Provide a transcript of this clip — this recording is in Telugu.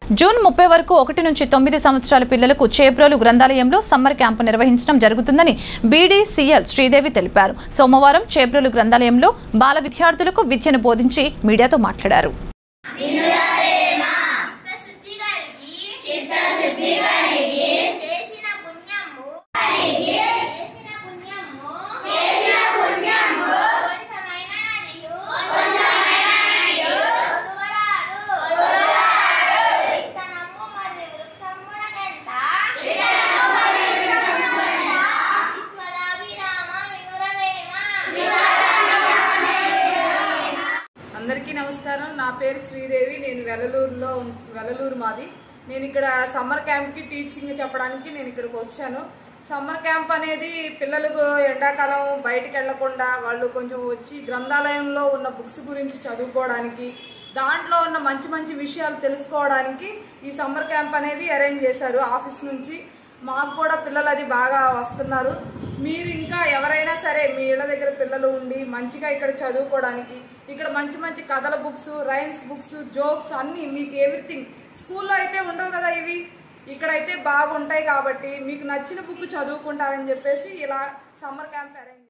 జూన్ ముప్పై వరకు ఒకటి నుంచి తొమ్మిది సంవత్సరాల పిల్లలకు చేబ్రోలు గ్రంథాలయంలో సమ్మర్ క్యాంపు నిర్వహించడం జరుగుతుందని బీడీసీఎల్ శ్రీదేవి తెలిపారు సోమవారం చేబ్రోలు గ్రంథాలయంలో బాల విద్యార్థులకు విద్యను బోధించి మీడియాతో మాట్లాడారు చిత్తశుద్ధి కలిగి చిత్తశుద్ధి కలిగి చేసిన పుణ్యము చేసిన పుణ్యము చేసిన పుణ్యము కొంచెమైన నదియు కొంచెమైన నదియు ఒలువరాదు ఒలువరాదు విత్తనము మరియు వృక్షమునకంట విత్తనము మరియు వృక్షమునకంట విశ్వదాభిరామ వినురవేమ అందరికీ నమస్కారం నా పేరు శ్రీదేవి నేను వెలలూరులో ఉం- వెలలూరు మాది నేను ఇక్కడ సమ్మర్ క్యాంప్కి టీచింగ్ చెప్పడానికి నేను ఇక్కడికి వచ్చాను సమ్మర్ క్యాంప్ అనేది పిల్లలకు ఎండాకాలం బయటికి వెళ్లకుండా వాళ్ళు కొంచెం వచ్చి గ్రంథాలయంలో ఉన్న బుక్స్ గురించి చదువుకోవడానికి దాంట్లో ఉన్న మంచి మంచి విషయాలు తెలుసుకోవడానికి ఈ సమ్మర్ క్యాంప్ అనేది అరేంజ్ చేశారు ఆఫీస్ నుంచి మాకు కూడా పిల్లలు అది బాగా వస్తున్నారు మీరు ఇంకా ఎవరైనా సరే మీ ఇళ్ళ దగ్గర పిల్లలు ఉండి మంచిగా ఇక్కడ చదువుకోవడానికి ఇక్కడ మంచి మంచి కథల బుక్స్ రైమ్స్ బుక్స్ జోక్స్ అన్నీ మీకు ఎవ్రీథింగ్ స్కూల్లో అయితే ఉండవు కదా ఇవి ఇక్కడైతే బాగుంటాయి కాబట్టి మీకు నచ్చిన బుక్ చదువుకుంటారని చెప్పేసి ఇలా సమ్మర్ క్యాంప్ అరేంజ్